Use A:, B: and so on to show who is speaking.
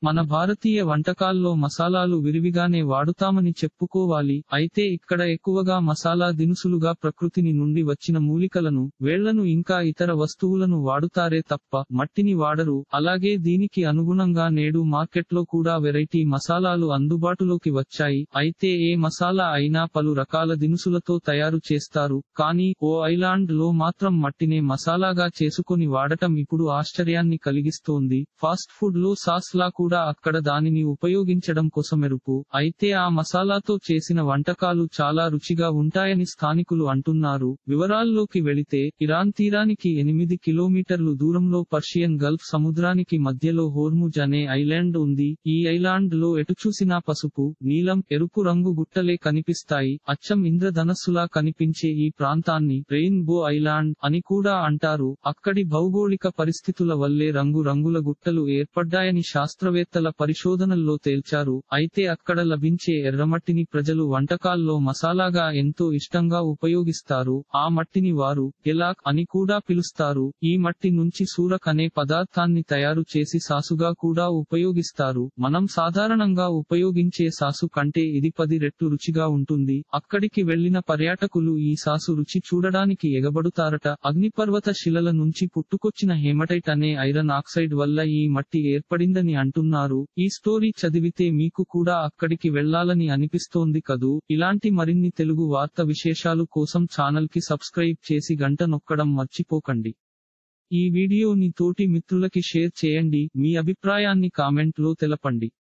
A: మన భారతీయ వంటకాల్లో మసాలాలు విరివిగానే వాడుతామని చెప్పుకోవాలి అయితే ఇక్కడ ఎక్కువగా మసాలా దినుసులుగా ప్రకృతిని నుండి వచ్చిన మూలికలను వేళ్లను ఇంకా ఇతర వస్తువులను వాడుతారే తప్ప మట్టిని వాడరు అలాగే దీనికి అనుగుణంగా నేడు మార్కెట్లో కూడా వెరైటీ మసాలాలు అందుబాటులోకి వచ్చాయి అయితే ఏ మసాలా అయినా పలు రకాల దినుసులతో తయారు చేస్తారు కానీ ఓ ఐలాండ్ లో మాత్రం మట్టినే మసాలాగా చేసుకొని వాడటం ఇప్పుడు ఆశ్చర్యాన్ని కలిగిస్తోంది ఫాస్ట్ ఫుడ్ లో సాస్ లా కూడా అక్కడ దానిని ఉపయోగించడం కొసమెరుపు అయితే ఆ మసాలాతో చేసిన వంటకాలు చాలా రుచిగా ఉంటాయని స్థానికులు అంటున్నారు వివరాల్లోకి వెళితే ఇరాన్ తీరానికి ఎనిమిది కిలోమీటర్లు దూరంలో పర్షియన్ గల్ఫ్ సముద్రానికి మధ్యలో హోర్ముజ్ అనే ఐలాండ్ ఉంది ఈ ఐలాండ్ లో ఎటు చూసినా పసుపు నీలం ఎరుపు రంగు గుట్టలే కనిపిస్తాయి అచ్చం ఇంద్రధనస్సులా కనిపించే ఈ ప్రాంతాన్ని రెయిన్బో ఐలాండ్ అని కూడా అంటారు అక్కడి భౌగోళిక పరిస్థితుల వల్లే రంగు రంగుల గుట్టలు ఏర్పడ్డాయని శాస్త్రవేత్తల పరిశోధనల్లో తేల్చారు అయితే అక్కడ లభించే ఎర్రమట్టిని ప్రజలు వంటకాల్లో మసాలాగా ఎంతో ఇష్టంగా ఉపయోగిస్తారు ఆ మట్టిని వారు గెలాక్ అని కూడా పిలుస్తారు ఈ మట్టి నుంచి సూరక్ అనే పదార్థాన్ని తయారు చేసి సాసుగా కూడా ఉపయోగిస్తారు మనం సాధారణంగా ఉపయోగించే సాసు కంటే ఇది పది రెట్లు రుచిగా ఉంటుంది అక్కడికి వెళ్లిన పర్యాటకులు ఈ సాసు రుచి చూడడానికి ఎగబడుతారట అగ్నిపర్వత శిలల నుంచి పుట్టుకొచ్చిన హేమటైట్ అనే ఐరన్ ఆక్సైడ్ వల్ల ఈ మట్టి ఏర్పడిందని అంటున్నారు ఈ స్టోరీ చదివితే మీకు కూడా అక్కడికి వెళ్లాలని అనిపిస్తోంది కదూ ఇలాంటి మరిన్ని తెలుగు వార్త విశేషాలు కోసం ఛానల్ కి సబ్స్క్రైబ్ చేసి గంట నొక్కడం మర్చిపోకండి ఈ వీడియోని తోటి మిత్రులకి షేర్ చేయండి మీ అభిప్రాయాన్ని కామెంట్ లో తెలపండి